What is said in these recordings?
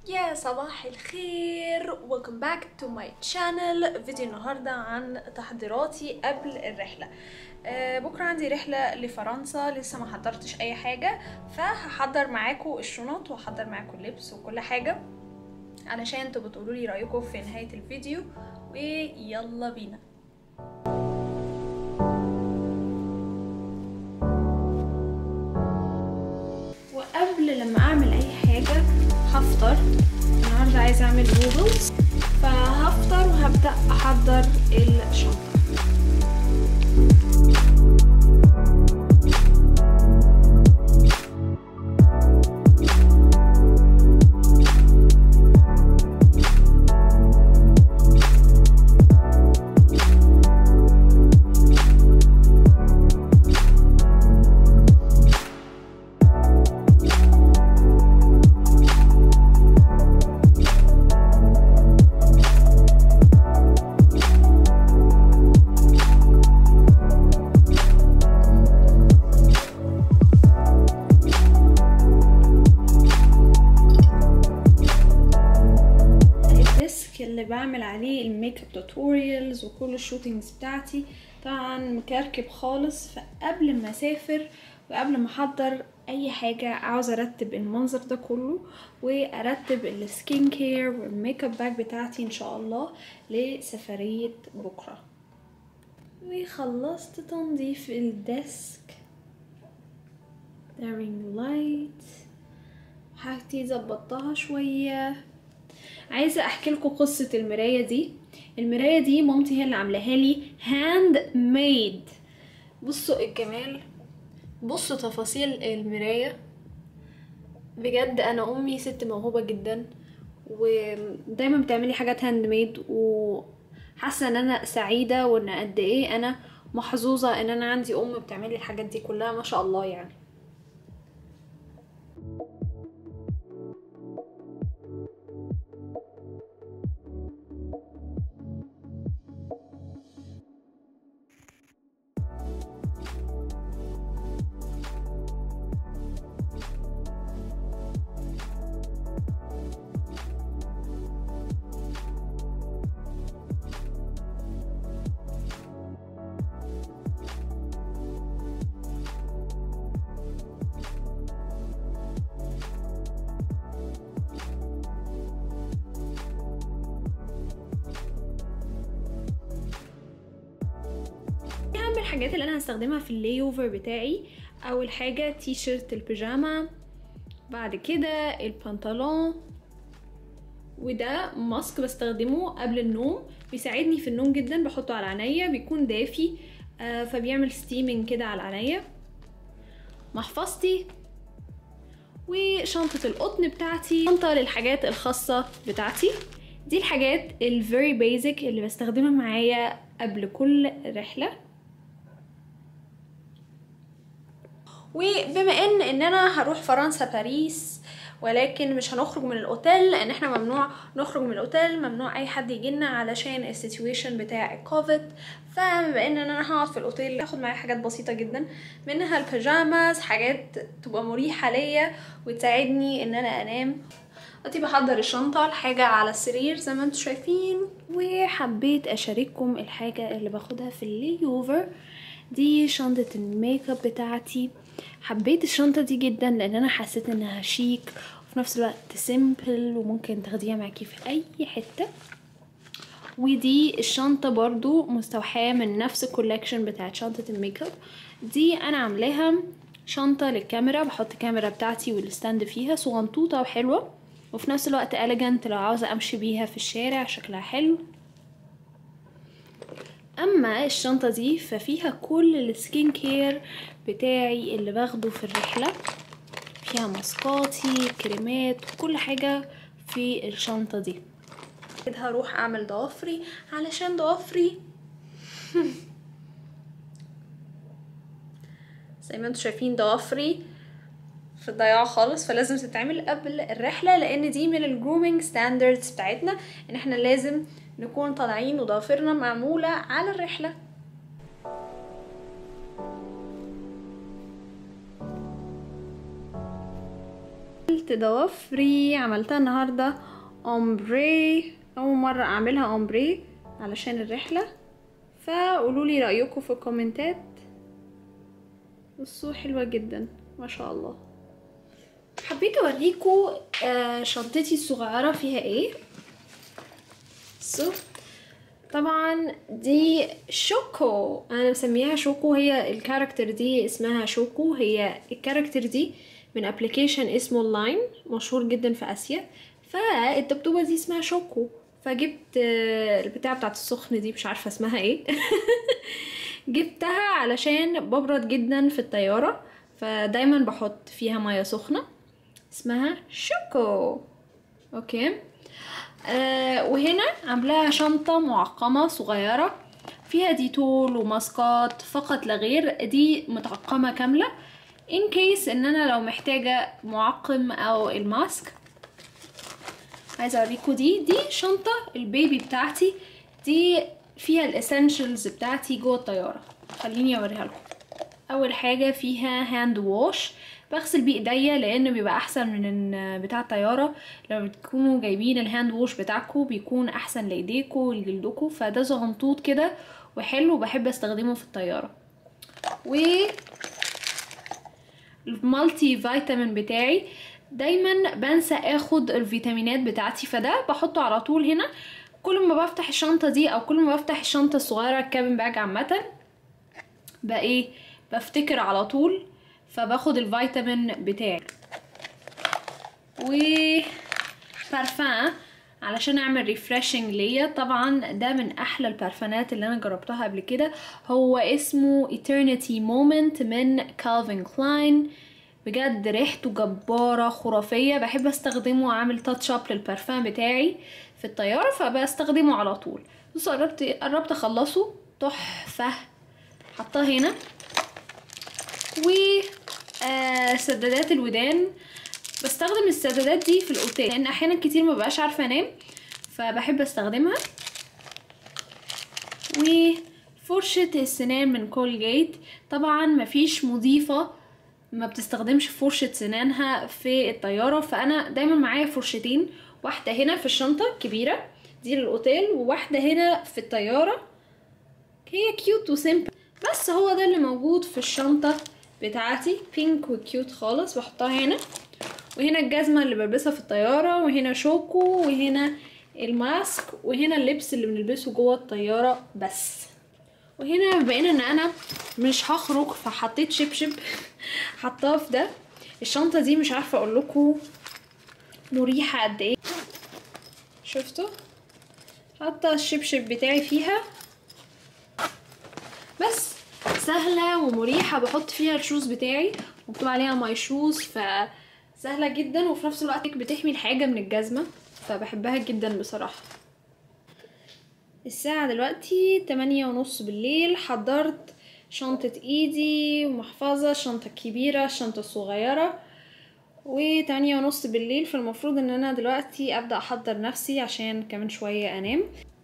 يا صباح الخير welcome back to my channel فيديو النهاردة عن تحضيراتي قبل الرحلة آه بكرة عندي رحلة لفرنسا لسه ما حضرتش اي حاجة فهحضر معاكم الشنط وهحضر معاكم اللبس وكل حاجة علشان تبقوا تقولوا لي رأيكم في نهاية الفيديو ويلا بينا وقبل لما اعمل اي حاجة هفطر النهاردة عايزة اعمل نودلز فهفطر وهبدأ احضر الشنطة الديسك اللي بعمل عليه الميك اب توتوريالز وكل الشوتينجز بتاعتي طبعا مكركب خالص فقبل ما اسافر وقبل ما احضر اي حاجة عاوزة ارتب المنظر ده كله وارتب السكين كير والميك اب باك بتاعتي ان شاء الله لسفرية بكرة وخلصت تنظيف الديسك دارينج لايت حاجتي ظبطتها شويه عايزه احكي لكم قصه المرايه دي المرايه دي مامتي هي اللي عاملاها لي هاند ميد بصوا الجمال بصوا تفاصيل المرايه بجد انا امي ست موهوبه جدا ودايما بتعملي حاجات هاند ميد وحاسه ان انا سعيده وان قد ايه انا محظوظه ان انا عندي ام بتعملي الحاجات دي كلها ما شاء الله يعني اهم الحاجات اللي انا هستخدمها في اللي اوفر بتاعي اول حاجه تي شيرت البيجاما بعد كده البنطلون وده ماسك بستخدمه قبل النوم بيساعدني في النوم جدا بحطه على عينيا بيكون دافي آه فبيعمل ستيمنج كده على عينيا محفظتي وشنطة القطن بتاعتي شنطة للحاجات الخاصة بتاعتي دي الحاجات الفيري بيزك اللي بستخدمها معايا قبل كل رحلة وبما ان ان انا هروح فرنسا باريس ولكن مش هنخرج من الاوتيل لان احنا ممنوع نخرج من الاوتيل ممنوع اي حد يجينا علشان السيتويشن بتاع الكوفيد فبما ان انا هقعد في الاوتيل هاخد معايا حاجات بسيطه جدا منها البيجاماز حاجات تبقى مريحه ليا وتساعدني ان انا انام دلوقتي بحضر الشنطة الحاجة على السرير زي ما انتم شايفين وحبيت اشارككم الحاجة اللي باخدها في اللي اوفر دي شنطة الميك اب بتاعتي حبيت الشنطة دي جدا لان انا حسيت انها شيك وفي نفس الوقت سيمبل وممكن تاخديها معاكي في اي حتة ودي الشنطة برضو مستوحاة من نفس الكولكشن بتاعت شنطة الميك اب دي انا عاملاها شنطة للكاميرا بحط الكاميرا بتاعتي والستاند فيها صغنطوطة وحلوة وفي نفس الوقت اليجنت لو عاوزة امشي بيها في الشارع شكلها حلو اما الشنطة دي ففيها كل السكين كير بتاعي اللي باخده في الرحلة فيها ماسكاتي كريمات كل حاجة في الشنطة دي كده هروح اعمل ضوافري علشان ضوافري زي ما انتم شايفين ضوافري في الضياع خالص فلازم تتعمل قبل الرحله لان دي من الجرومينج ستاندردز بتاعتنا ان احنا لازم نكون طالعين وضوافرنا معموله على الرحله عملت ضوافري عملتها النهاردة اومبري اول مرة اعملها اومبري علشان الرحلة فقولولي رأيكم في الكومنتات بصوا حلوة جدا ما شاء الله حبيت اوريكم آه شنطتي الصغيرة فيها ايه بصوا طبعا دي شوكو انا مسميها شوكو هي الكاركتر دي اسمها شوكو هي الكاركتر دي من ابلكيشن اسمه لاين مشهور جدا في اسيا فالدبدوبه دي اسمها شوكو فجبت البتاعه بتاعت السخن دي مش عارفه اسمها ايه جبتها علشان ببرد جدا في الطياره فدايما بحط فيها ميه سخنه اسمها شوكو اوكي آه وهنا عاملاها شنطة معقمة صغيرة فيها ديتول وماسكات فقط لا غير دي متعقمة كاملة ان كيس ان انا لو محتاجة معقم او الماسك عايزة اوريكم دي دي شنطة البيبي بتاعتي دي فيها الاسينشلز بتاعتي جوه الطيارة خليني اوريها لكم اول حاجة فيها هاند واش بغسل بيه ايديا لان بيبقى احسن من بتاع الطياره لما بتكونوا جايبين الهاند ووش بتاعكم بيكون احسن لايديكم ولجلدكم فده زغنطوط كده وحلو وبحب استخدمه في الطياره و المالتي فيتامين بتاعي دايما بنسى اخد الفيتامينات بتاعتي فده بحطه على طول هنا كل ما بفتح الشنطه دي او كل ما بفتح الشنطه الصغيره الكابن باج عامه بقى ايه بفتكر على طول فباخد الفيتامين بتاعي و بارفان علشان اعمل ريفرشنج ليا طبعا ده من احلى البارفانات اللي انا جربتها قبل كده هو اسمه eternity moment من كالفين كلاين بجد ريحته جبارة خرافية بحب استخدمه اعمل تاتش اب للبارفان بتاعي في الطيارة فبستخدمه على طول بصوا قربت قربت اخلصه تحفة حطاه هنا و آه سدادات الودان بستخدم السدادات دي في الاوتيل لان احيانا كتير ما بقاش عارفه انام فبحب استخدمها وفرشة السنان من كولجيت طبعا مفيش مضيفة ما بتستخدمش فرشة سنانها في الطيارة فانا دايما معايا فرشتين واحدة هنا في الشنطة كبيرة دي للاوتيل وواحدة هنا في الطيارة هي كيوت وسيمبل بس هو ده اللي موجود في الشنطة بتاعتي بينك وكيوت خالص بحطها هنا وهنا الجزمة اللي بلبسها في الطيارة وهنا شوكو وهنا الماسك وهنا اللبس اللي بنلبسه جوه الطيارة بس وهنا بما ان انا مش هخرج فحطيت شبشب حطاه في ده الشنطة دي مش عارفة اقول لكم مريحة قد ايه شفتوا حاطة الشبشب بتاعي فيها بس سهله ومريحه بحط فيها الشوز بتاعي مكتوب عليها ماي شوز فسهله جدا وفي نفس الوقت بتحمي الحاجه من الجزمه فبحبها جدا بصراحه الساعه دلوقتي تمانية ونص بالليل حضرت شنطة ايدي ومحفظة الشنطة الكبيرة الشنطة الصغيرة وتمانية ونص بالليل فالمفروض ان انا دلوقتي ابدأ احضر نفسي عشان كمان شوية انام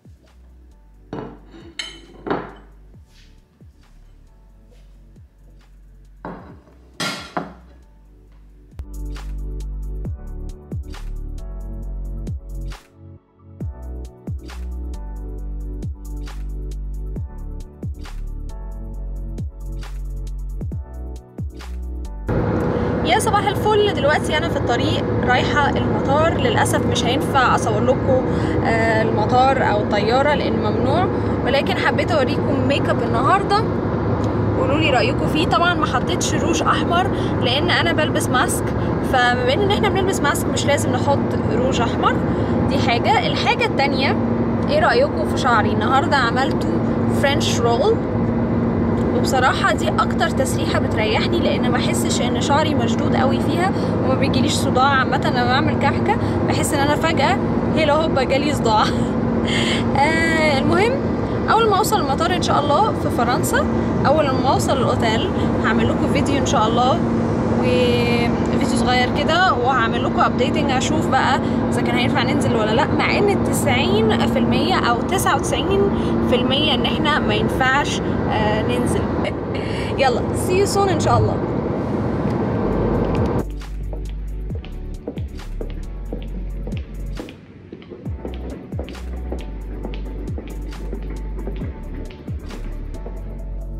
يا صباح الفل دلوقتي انا في الطريق رايحه المطار للاسف مش هينفع اصور لكم آه، المطار او الطياره لان ممنوع ولكن حبيت اوريكم ميك اب النهارده قولوا لي رايكم فيه طبعا ما حطيتش روج احمر لان انا بلبس ماسك فبما ان احنا بنلبس ماسك مش لازم نحط روج احمر دي حاجه الحاجه التانية ايه رايكم في شعري النهارده عملته فرنش رول وبصراحه دي اكتر تسريحه بتريحني لان ما بحسش ان شعري مشدود قوي فيها وما بيجيليش صداع عامه لما بعمل كحكه بحس ان انا فجاه هيلا هوبا جالي صداع آه المهم اول ما اوصل المطار ان شاء الله في فرنسا اول ما اوصل الاوتيل هعمل لكم فيديو ان شاء الله وفيديو صغير كده وهعمل لكم ابديتنج اشوف بقى اذا كان هينفع ننزل ولا لا مع ان 90% او 99% ان احنا ما ينفعش آه ننزل يلا سي يو سون ان شاء الله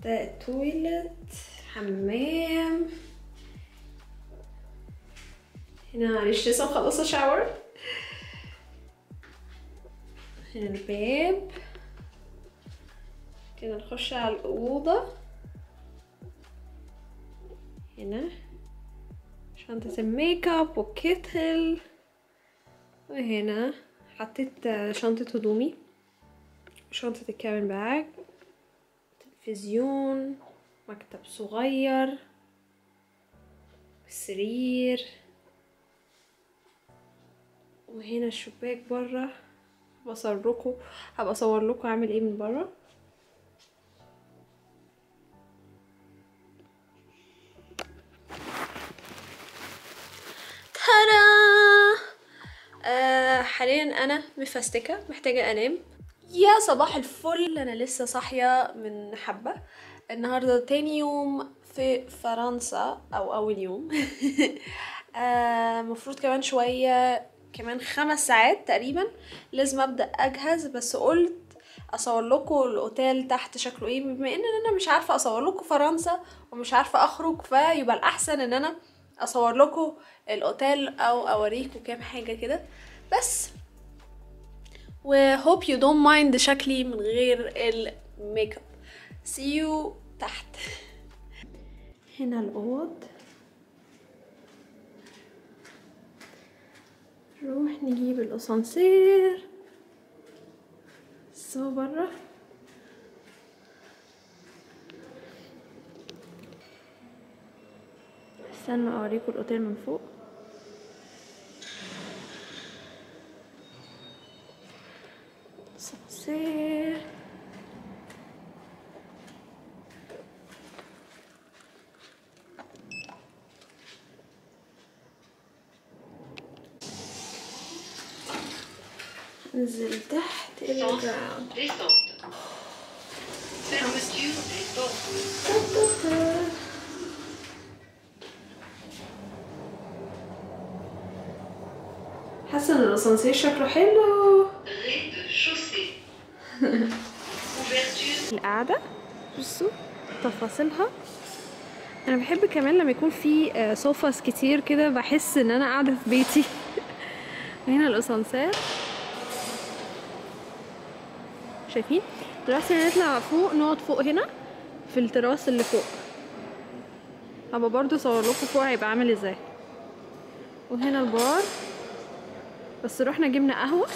ده التويلت حمام هنا معلش لسه مخلصة شاور هنا الباب كده نخش على الأوضة هنا شنطة الميك اب وكيتل وهنا حطيت شنطة هدومي شنطة الكامل باج تلفزيون مكتب صغير سرير وهنا الشباك برا بصور لكم هبقى اصور لكم اعمل ايه من برا ترى آه حاليا انا مفستكه محتاجه انام يا صباح الفل انا لسه صاحيه من حبه النهارده تاني يوم في فرنسا او اول يوم المفروض آه كمان شويه كمان خمس ساعات تقريبا لازم ابدا اجهز بس قلت اصور لكم الاوتيل تحت شكله ايه بما ان انا مش عارفه اصور لكم فرنسا ومش عارفه اخرج فيبقى الاحسن ان انا اصور لكم الاوتيل او اوريكم كام حاجه كده بس و hope you don't mind شكلي من غير الميك اب see you تحت هنا الاوض نروح نجيب الاسانسير سوا برا استنى اوريكم الاوتيل من فوق اسانسير ننزل تحت الى الجراوند Descente. Fermeture des portes. حاسه ان الاسانسير شكله حلو Rez-de-chaussée. Ouverture. القعده بصوا تفاصيلها انا بحب كمان لما يكون في آه، سوفاس كتير كده بحس ان انا قاعده في بيتي هنا الاسانسير شايفين دلوقتي هنطلع فوق نقعد فوق هنا في التراس اللي فوق هبقى برضو صور لكم فوق هيبقى عامل ازاي وهنا البار بس رحنا جبنا قهوه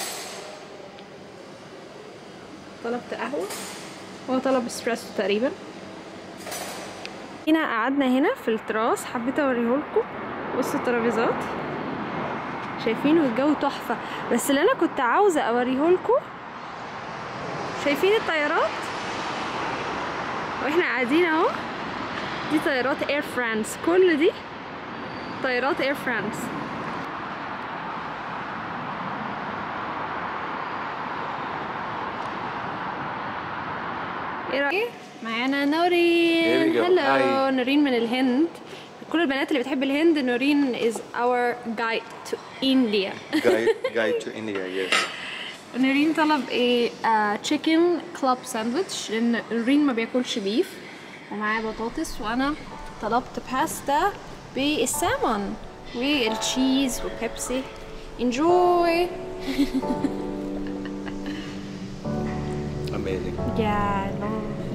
طلبت قهوه هو طلب اسبريسو تقريبا هنا قعدنا هنا في التراس حبيت اوريهولكم بصوا الترابيزات شايفين والجو تحفه بس اللي انا كنت عاوزه اوريهولكم شايفين الطيارات واحنا قاعدين اهو دي طيارات اير فرانس كل دي طيارات اير فرانس ايه رايك معانا نورين Here we go. هلو Hi. نورين من الهند كل البنات اللي بتحب الهند نورين is our guide to India guide, guide to India, yes. نورين طلب ايه تشيكن كلاب ساندويتش لان نورين ما بياكلش بيف ومعاه بطاطس وانا طلبت باستا بالسالمون والتشيز وبيبسي enjoy Amazing. yeah I love